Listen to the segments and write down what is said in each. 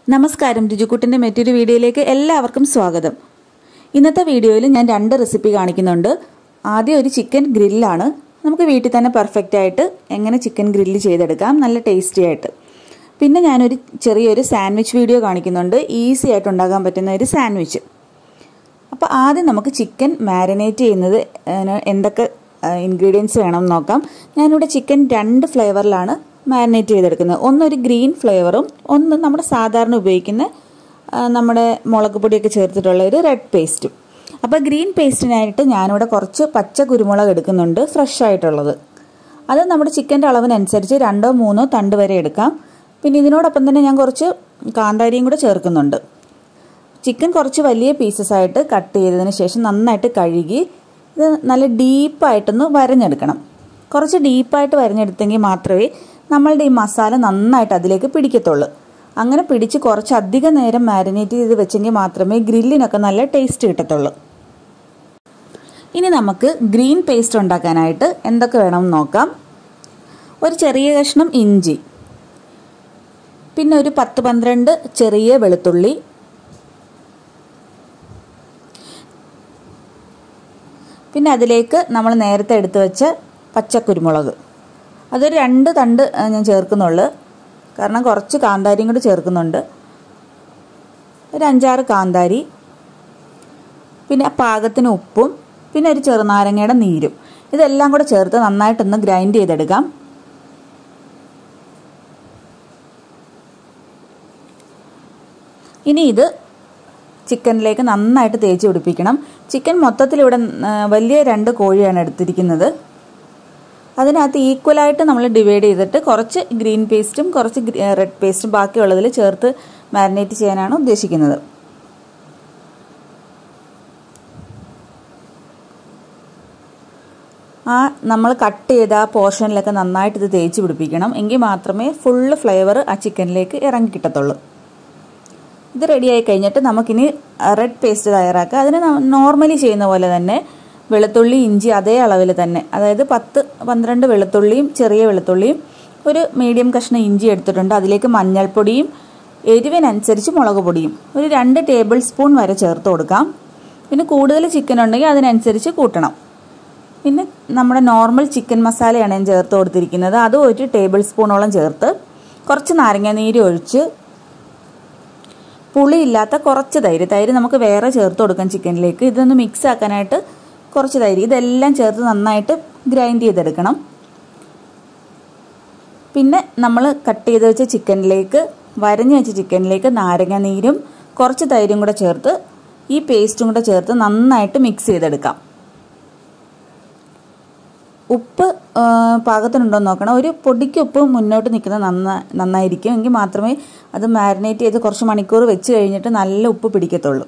നമസ്കാരം രുചിക്കുട്ടിൻ്റെ മറ്റൊരു വീഡിയോയിലേക്ക് എല്ലാവർക്കും സ്വാഗതം ഇന്നത്തെ വീഡിയോയിൽ ഞാൻ രണ്ട് റെസിപ്പി കാണിക്കുന്നുണ്ട് ആദ്യം ഒരു ചിക്കൻ ഗ്രില്ലാണ് നമുക്ക് വീട്ടിൽ തന്നെ പെർഫെക്റ്റ് ആയിട്ട് എങ്ങനെ ചിക്കൻ ഗ്രില്ല് ചെയ്തെടുക്കാം നല്ല ടേസ്റ്റി ആയിട്ട് പിന്നെ ഞാനൊരു ചെറിയൊരു സാൻഡ്വിച്ച് വീഡിയോ കാണിക്കുന്നുണ്ട് ഈസി ആയിട്ട് ഉണ്ടാക്കാൻ പറ്റുന്ന ഒരു സാൻഡ്വിച്ച് അപ്പോൾ ആദ്യം നമുക്ക് ചിക്കൻ മാരിനേറ്റ് ചെയ്യുന്നത് എന്തൊക്കെ ഇൻഗ്രീഡിയൻസ് വേണം നോക്കാം ഞാനിവിടെ ചിക്കൻ രണ്ട് ഫ്ലേവറിലാണ് മാരിനേറ്റ് ചെയ്തെടുക്കുന്നത് ഒന്നൊരു ഗ്രീൻ ഫ്ലേവറും ഒന്ന് നമ്മുടെ സാധാരണ ഉപയോഗിക്കുന്ന നമ്മുടെ മുളക് പൊടിയൊക്കെ ചേർത്തിട്ടുള്ള ഒരു റെഡ് പേസ്റ്റും അപ്പോൾ ഗ്രീൻ പേസ്റ്റിനായിട്ട് ഞാനിവിടെ കുറച്ച് പച്ച കുരുമുളക് എടുക്കുന്നുണ്ട് ഫ്രഷ് ആയിട്ടുള്ളത് അത് നമ്മുടെ ചിക്കൻ്റെ അളവിനനുസരിച്ച് രണ്ടോ മൂന്നോ തണ്ട് വരെ എടുക്കാം പിന്നെ ഇതിനോടൊപ്പം തന്നെ ഞാൻ കുറച്ച് കാന്താരിയും കൂടെ ചേർക്കുന്നുണ്ട് ചിക്കൻ കുറച്ച് വലിയ പീസസ് ആയിട്ട് കട്ട് ചെയ്തതിന് ശേഷം നന്നായിട്ട് കഴുകി ഇത് നല്ല ഡീപ്പായിട്ടൊന്ന് വരഞ്ഞെടുക്കണം കുറച്ച് ഡീപ്പായിട്ട് വരഞ്ഞെടുത്തെങ്കിൽ മാത്രമേ നമ്മളുടെ ഈ മസാല നന്നായിട്ട് അതിലേക്ക് പിടിക്കത്തുള്ളൂ അങ്ങനെ പിടിച്ച് കുറച്ച് അധികം നേരം മാരിനേറ്റ് ചെയ്ത് വെച്ചെങ്കിൽ മാത്രമേ ഗ്രില്ലിനൊക്കെ നല്ല ടേസ്റ്റ് കിട്ടത്തുള്ളൂ ഇനി നമുക്ക് ഗ്രീൻ പേസ്റ്റ് ഉണ്ടാക്കാനായിട്ട് എന്തൊക്കെ വേണമെന്ന് നോക്കാം ഒരു ചെറിയ കഷ്ണം ഇഞ്ചി പിന്നെ ഒരു പത്ത് പന്ത്രണ്ട് ചെറിയ വെളുത്തുള്ളി പിന്നെ അതിലേക്ക് നമ്മൾ നേരത്തെ എടുത്തു വെച്ച പച്ചക്കുരുമുളക് അതൊരു രണ്ട് തണ്ട് ഞാൻ ചേർക്കുന്നുള്ളൂ കാരണം കുറച്ച് കാന്താരിയും കൂടി ചേർക്കുന്നുണ്ട് ഒരു അഞ്ചാറ് കാന്താരി പിന്നെ പാകത്തിന് ഉപ്പും പിന്നെ ഒരു ചെറുനാരങ്ങയുടെ നീരും ഇതെല്ലാം കൂടെ ചേർത്ത് നന്നായിട്ടൊന്ന് ഗ്രൈൻഡ് ചെയ്തെടുക്കാം ഇനി ഇത് ചിക്കനിലേക്ക് നന്നായിട്ട് തേച്ച് പിടിപ്പിക്കണം ചിക്കൻ മൊത്തത്തിൽ ഇവിടെ വലിയ രണ്ട് കോഴിയാണ് എടുത്തിരിക്കുന്നത് അതിനകത്ത് ഈക്വലായിട്ട് നമ്മൾ ഡിവൈഡ് ചെയ്തിട്ട് കുറച്ച് ഗ്രീൻ പേസ്റ്റും കുറച്ച് റെഡ് പേസ്റ്റും ബാക്കിയുള്ളതിൽ ചേർത്ത് മാരിനേറ്റ് ചെയ്യാനാണ് ഉദ്ദേശിക്കുന്നത് ആ നമ്മൾ കട്ട് ചെയ്ത ആ പോർഷനിലൊക്കെ നന്നായിട്ട് ഇത് തേച്ച് പിടിപ്പിക്കണം എങ്കിൽ മാത്രമേ ഫുള്ള് ഫ്ലേവർ ആ ചിക്കനിലേക്ക് ഇറങ്ങി കിട്ടത്തുള്ളൂ ഇത് റെഡിയായി കഴിഞ്ഞിട്ട് നമുക്കിനി റെഡ് പേസ്റ്റ് തയ്യാറാക്കുക അതിന് നോർമലി ചെയ്യുന്ന പോലെ തന്നെ വെളുത്തുള്ളി ഇഞ്ചി അതേ അളവിൽ തന്നെ അതായത് പത്ത് പന്ത്രണ്ട് വെളുത്തുള്ളിയും ചെറിയ വെളുത്തുള്ളിയും ഒരു മീഡിയം കഷ്ണം ഇഞ്ചി എടുത്തിട്ടുണ്ട് അതിലേക്ക് മഞ്ഞൾപ്പൊടിയും എരിവിനനുസരിച്ച് മുളക് പൊടിയും ഒരു രണ്ട് ടേബിൾ സ്പൂൺ വരെ ചേർത്ത് കൊടുക്കാം പിന്നെ കൂടുതൽ ചിക്കൻ ഉണ്ടെങ്കിൽ അതിനനുസരിച്ച് കൂട്ടണം പിന്നെ നമ്മുടെ നോർമൽ ചിക്കൻ മസാലയാണ് ഞാൻ ചേർത്ത് കൊടുത്തിരിക്കുന്നത് അത് ഒരു ടേബിൾ സ്പൂണോളം ചേർത്ത് കുറച്ച് നാരങ്ങ നീര് ഒഴിച്ച് പുളിയില്ലാത്ത കുറച്ച് തൈര് തൈര് നമുക്ക് വേറെ ചേർത്ത് കൊടുക്കാം ചിക്കനിലേക്ക് ഇതൊന്ന് മിക്സ് ആക്കാനായിട്ട് കുറച്ച് തൈര് ഇതെല്ലാം ചേർത്ത് നന്നായിട്ട് ഗ്രൈൻഡ് ചെയ്തെടുക്കണം പിന്നെ നമ്മൾ കട്ട് ചെയ്ത് വെച്ച ചിക്കനിലേക്ക് വരഞ്ഞ് വെച്ച ചിക്കനിലേക്ക് നാരങ്ങ നീരും കുറച്ച് തൈരും കൂടെ ചേർത്ത് ഈ പേസ്റ്റും കൂടെ ചേർത്ത് നന്നായിട്ട് മിക്സ് ചെയ്തെടുക്കാം ഉപ്പ് പാകത്തിനുണ്ടോ എന്ന് നോക്കണം ഒരു പൊടിക്ക് ഉപ്പ് മുന്നോട്ട് നിൽക്കുന്നത് നന്നാ നന്നായിരിക്കും എങ്കിൽ മാത്രമേ അത് മാരിനേറ്റ് ചെയ്ത് കുറച്ച് മണിക്കൂർ വെച്ച് കഴിഞ്ഞിട്ട് നല്ല ഉപ്പ് പിടിക്കത്തുള്ളൂ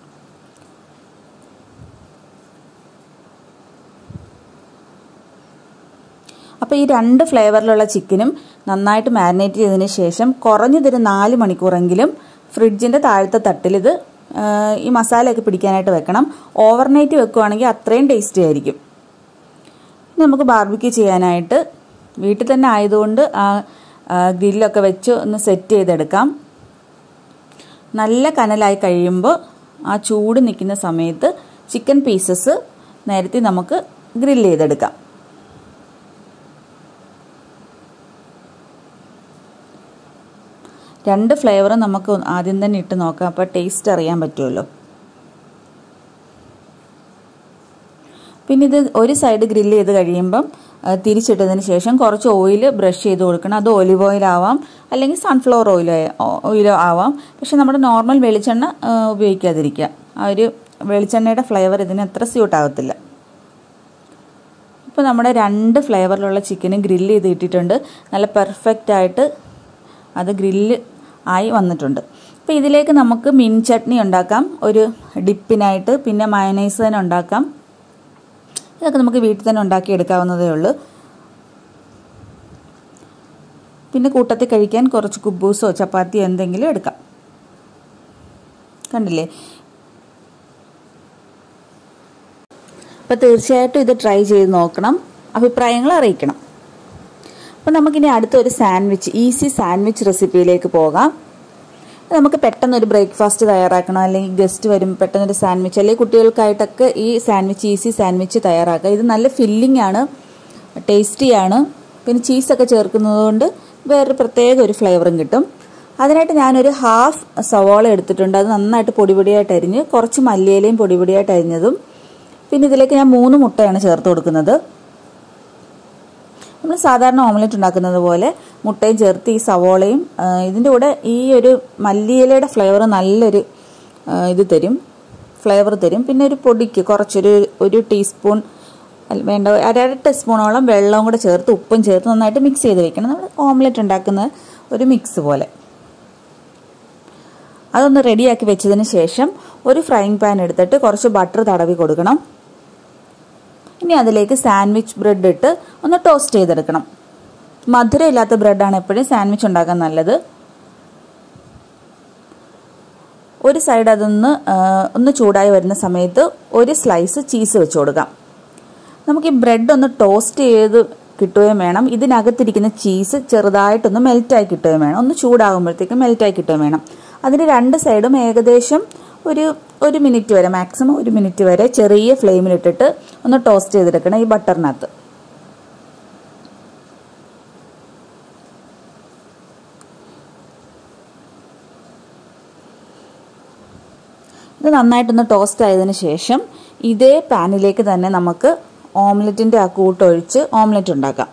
അപ്പോൾ ഈ രണ്ട് ഫ്ലേവറിലുള്ള ചിക്കനും നന്നായിട്ട് മാരിനേറ്റ് ചെയ്തതിന് ശേഷം കുറഞ്ഞതൊരു നാല് മണിക്കൂറെങ്കിലും ഫ്രിഡ്ജിൻ്റെ താഴത്തെ തട്ടിൽ ഇത് ഈ മസാലയൊക്കെ പിടിക്കാനായിട്ട് വെക്കണം ഓവർനൈറ്റ് വെക്കുകയാണെങ്കിൽ അത്രയും ടേസ്റ്റി ആയിരിക്കും നമുക്ക് ബാർബിക്യൂ ചെയ്യാനായിട്ട് വീട്ടിൽ തന്നെ ആയതുകൊണ്ട് ആ ഗ്രില്ലൊക്കെ വെച്ച് ഒന്ന് സെറ്റ് ചെയ്തെടുക്കാം നല്ല കനലായി കഴിയുമ്പോൾ ആ ചൂട് നിൽക്കുന്ന സമയത്ത് ചിക്കൻ പീസസ് നേരത്തെ നമുക്ക് ഗ്രില്ല് ചെയ്തെടുക്കാം രണ്ട് ഫ്ലേവറും നമുക്ക് ആദ്യം തന്നെ ഇട്ട് നോക്കാം അപ്പോൾ ടേസ്റ്റ് അറിയാൻ പറ്റുമല്ലോ പിന്നെ ഇത് ഒരു സൈഡ് ഗ്രില്ല് ചെയ്ത് കഴിയുമ്പം തിരിച്ചിട്ടതിന് ശേഷം കുറച്ച് ഓയിൽ ബ്രഷ് ചെയ്ത് കൊടുക്കണം അത് ഒലിവ് ഓയിൽ ആവാം അല്ലെങ്കിൽ സൺഫ്ലവർ ഓയിൽ ഓയിലോ ആവാം പക്ഷെ നമ്മുടെ നോർമൽ വെളിച്ചെണ്ണ ഉപയോഗിക്കാതിരിക്കുക ആ ഒരു വെളിച്ചെണ്ണയുടെ ഫ്ലേവർ ഇതിന് അത്ര സ്യൂട്ട് ആകത്തില്ല ഇപ്പോൾ നമ്മുടെ രണ്ട് ഫ്ലേവറിലുള്ള ചിക്കന് ഗ്രില്ല് ചെയ്ത് ഇട്ടിട്ടുണ്ട് നല്ല പെർഫെക്റ്റ് ആയിട്ട് അത് ഗ്രില്ല് ആയി വന്നിട്ടുണ്ട് അപ്പോൾ ഇതിലേക്ക് നമുക്ക് മിൻ ചട്നി ഉണ്ടാക്കാം ഒരു ഡിപ്പിനായിട്ട് പിന്നെ മയനൈസ് തന്നെ ഉണ്ടാക്കാം ഇതൊക്കെ നമുക്ക് വീട്ടിൽ തന്നെ ഉണ്ടാക്കിയെടുക്കാവുന്നതേ ഉള്ളൂ പിന്നെ കൂട്ടത്തിൽ കഴിക്കാൻ കുറച്ച് കുബൂസോ ചപ്പാത്തിയോ എന്തെങ്കിലും എടുക്കാം കണ്ടില്ലേ അപ്പോൾ തീർച്ചയായിട്ടും ഇത് ട്രൈ ചെയ്ത് നോക്കണം അഭിപ്രായങ്ങൾ അറിയിക്കണം അപ്പോൾ നമുക്കിനി അടുത്തൊരു സാൻഡ്വിച്ച് ഈസി സാൻഡ്വിച്ച് റെസിപ്പിയിലേക്ക് പോകാം നമുക്ക് പെട്ടെന്ന് ഒരു ബ്രേക്ക്ഫാസ്റ്റ് തയ്യാറാക്കണം അല്ലെങ്കിൽ ഗസ്റ്റ് വരും പെട്ടെന്ന് ഒരു സാൻഡ്വിച്ച് അല്ലെങ്കിൽ കുട്ടികൾക്കായിട്ടൊക്കെ ഈ സാൻഡ്വിച്ച് ഈസി സാൻഡ്വിച്ച് തയ്യാറാക്കുക ഇത് നല്ല ഫില്ലിംഗ് ആണ് ടേസ്റ്റിയാണ് പിന്നെ ചീസൊക്കെ ചേർക്കുന്നത് കൊണ്ട് വേറൊരു പ്രത്യേക ഒരു ഫ്ലേവറും കിട്ടും അതിനായിട്ട് ഞാനൊരു ഹാഫ് സവാള എടുത്തിട്ടുണ്ട് അത് നന്നായിട്ട് പൊടിപൊടിയായിട്ട് അരിഞ്ഞ് കുറച്ച് മല്ലിയിലയും പൊടിപൊടിയായിട്ട് അരിഞ്ഞതും പിന്നെ ഇതിലേക്ക് ഞാൻ മൂന്ന് മുട്ടയാണ് ചേർത്ത് കൊടുക്കുന്നത് നമ്മൾ സാധാരണ ഓംലെറ്റ് ഉണ്ടാക്കുന്നത് പോലെ മുട്ടയും ചേർത്ത് ഈ സവോളയും ഇതിൻ്റെ കൂടെ ഈ ഒരു മല്ലിയിലയുടെ ഫ്ലേവർ നല്ലൊരു ഇത് തരും ഫ്ലേവർ തരും പിന്നെ ഒരു പൊടിക്ക് കുറച്ചൊരു ഒരു ടീസ്പൂൺ വേണ്ട അര ടീസ്പൂണോളം വെള്ളവും കൂടെ ചേർത്ത് ഉപ്പും ചേർത്ത് നന്നായിട്ട് മിക്സ് ചെയ്ത് വെക്കണം നമ്മൾ ഓംലെറ്റ് ഉണ്ടാക്കുന്ന ഒരു മിക്സ് പോലെ അതൊന്ന് റെഡിയാക്കി വെച്ചതിന് ശേഷം ഒരു ഫ്രൈങ് പാൻ എടുത്തിട്ട് കുറച്ച് ബട്ടർ തടവി കൊടുക്കണം ഇനി അതിലേക്ക് സാൻഡ്വിച്ച് ബ്രെഡ് ഇട്ട് ഒന്ന് ടോസ്റ്റ് ചെയ്തെടുക്കണം മധുരം ഇല്ലാത്ത ബ്രെഡാണ് എപ്പോഴും സാൻഡ്വിച്ച് ഉണ്ടാക്കാൻ നല്ലത് ഒരു സൈഡ് അതൊന്ന് ഒന്ന് ചൂടായി വരുന്ന സമയത്ത് ഒരു സ്ലൈസ് ചീസ് വെച്ച് കൊടുക്കാം നമുക്ക് ഈ ബ്രെഡ് ഒന്ന് ടോസ്റ്റ് ചെയ്ത് കിട്ടുകയും വേണം ഇതിനകത്തിരിക്കുന്ന ചീസ് ചെറുതായിട്ടൊന്ന് മെൽറ്റായി കിട്ടുകയും വേണം ഒന്ന് ചൂടാകുമ്പോഴത്തേക്ക് മെൽറ്റായി കിട്ടുകയും വേണം അതിന് രണ്ട് സൈഡും ഏകദേശം ഒരു ഒരു മിനിറ്റ് വരെ മാക്സിമം ഒരു മിനിറ്റ് വരെ ചെറിയ ഫ്ലെയിമിലിട്ടിട്ട് ഒന്ന് ടോസ്റ്റ് ചെയ്തെടുക്കണം ഈ ബട്ടറിനകത്ത് ഇത് നന്നായിട്ടൊന്ന് ടോസ്റ്റ് ആയതിനു ശേഷം ഇതേ പാനിലേക്ക് തന്നെ നമുക്ക് ഓംലെറ്റിൻ്റെ ആ കൂട്ടൊഴിച്ച് ഓംലെറ്റ് ഉണ്ടാക്കാം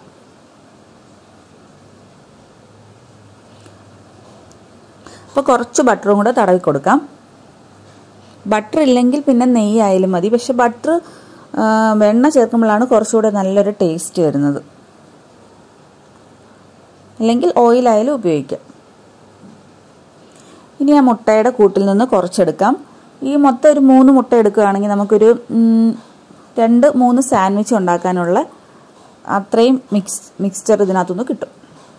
അപ്പോൾ കുറച്ച് ബട്ടറും കൂടെ തടവി കൊടുക്കാം ബട്ടർ ഇല്ലെങ്കിൽ പിന്നെ നെയ്യ് ആയാലും മതി പക്ഷെ ബട്ടർ വെണ്ണ ചേർക്കുമ്പോഴാണ് കുറച്ചുകൂടെ നല്ലൊരു ടേസ്റ്റ് വരുന്നത് അല്ലെങ്കിൽ ഓയിലായാലും ഉപയോഗിക്കാം ഇനി ആ മുട്ടയുടെ കൂട്ടിൽ നിന്ന് കുറച്ചെടുക്കാം ഈ മൊത്തം ഒരു മൂന്ന് മുട്ട എടുക്കുകയാണെങ്കിൽ നമുക്കൊരു രണ്ട് മൂന്ന് സാൻഡ്വിച്ച് ഉണ്ടാക്കാനുള്ള അത്രയും മിക്സ് മിക്സ്ചർ ഇതിനകത്തുനിന്ന് കിട്ടും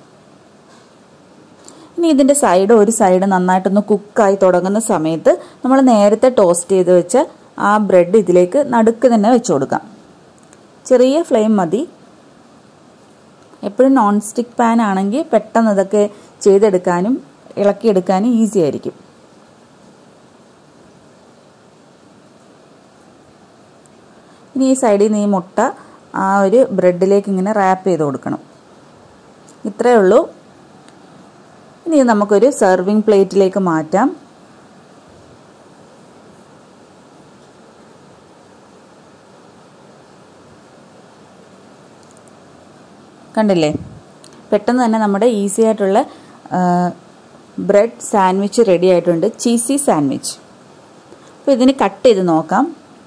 ഇനി ഇതിൻ്റെ സൈഡ് ഒരു സൈഡ് നന്നായിട്ടൊന്ന് കുക്കായി തുടങ്ങുന്ന സമയത്ത് നമ്മൾ നേരത്തെ ടോസ്റ്റ് ചെയ്ത് വെച്ച ആ ബ്രെഡ് ഇതിലേക്ക് നടുക്ക് തന്നെ വെച്ച് കൊടുക്കാം ചെറിയ ഫ്ലെയിം മതി എപ്പോഴും നോൺ സ്റ്റിക്ക് പാൻ ആണെങ്കിൽ പെട്ടെന്ന് ഇതൊക്കെ ചെയ്തെടുക്കാനും ഇളക്കിയെടുക്കാനും ഈസി ആയിരിക്കും ഇനി ഈ സൈഡിൽ നിന്ന് ഈ മുട്ട ആ ഒരു ബ്രെഡിലേക്ക് ഇങ്ങനെ റാപ്പ് ചെയ്ത് കൊടുക്കണം ഇത്രയേ ഉള്ളൂ ഇനി നമുക്കൊരു സെർവിങ് പ്ലേറ്റിലേക്ക് മാറ്റാം കണ്ടില്ലേ പെട്ടെന്ന് തന്നെ നമ്മുടെ ഈസി ആയിട്ടുള്ള ബ്രെഡ് സാൻഡ്വിച്ച് റെഡി ആയിട്ടുണ്ട് ചീസി സാൻഡ്വിച്ച് അപ്പോൾ ഇതിന് കട്ട് ചെയ്ത് നോക്കാം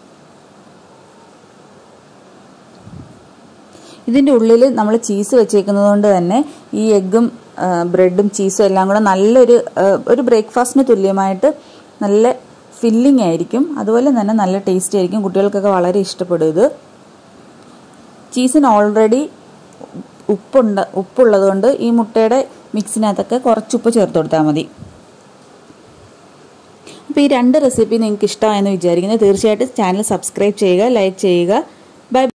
ഇതിൻ്റെ ഉള്ളിൽ നമ്മൾ ചീസ് വെച്ചേക്കുന്നത് കൊണ്ട് തന്നെ ഈ എഗ്ഗും ബ്രെഡും ചീസും എല്ലാം കൂടെ നല്ലൊരു ഒരു ബ്രേക്ക്ഫാസ്റ്റിന് തുല്യമായിട്ട് നല്ല ഫില്ലിംഗ് ആയിരിക്കും അതുപോലെ തന്നെ നല്ല ടേസ്റ്റി ആയിരിക്കും കുട്ടികൾക്കൊക്കെ വളരെ ഇഷ്ടപ്പെടും ഇത് ചീസിന് ഓൾറെഡി ഉപ്പുണ്ട് ഉപ്പുള്ളത് കൊണ്ട് ഈ മുട്ടയുടെ മിക്സിനകത്തൊക്കെ കുറച്ച് ഉപ്പ് ചേർത്ത് കൊടുത്താൽ മതി അപ്പോൾ ഈ രണ്ട് റെസിപ്പി നിങ്ങൾക്ക് ഇഷ്ടമായെന്ന് വിചാരിക്കുന്നത് തീർച്ചയായിട്ടും ചാനൽ സബ്സ്ക്രൈബ് ചെയ്യുക ലൈക്ക് ചെയ്യുക ബൈ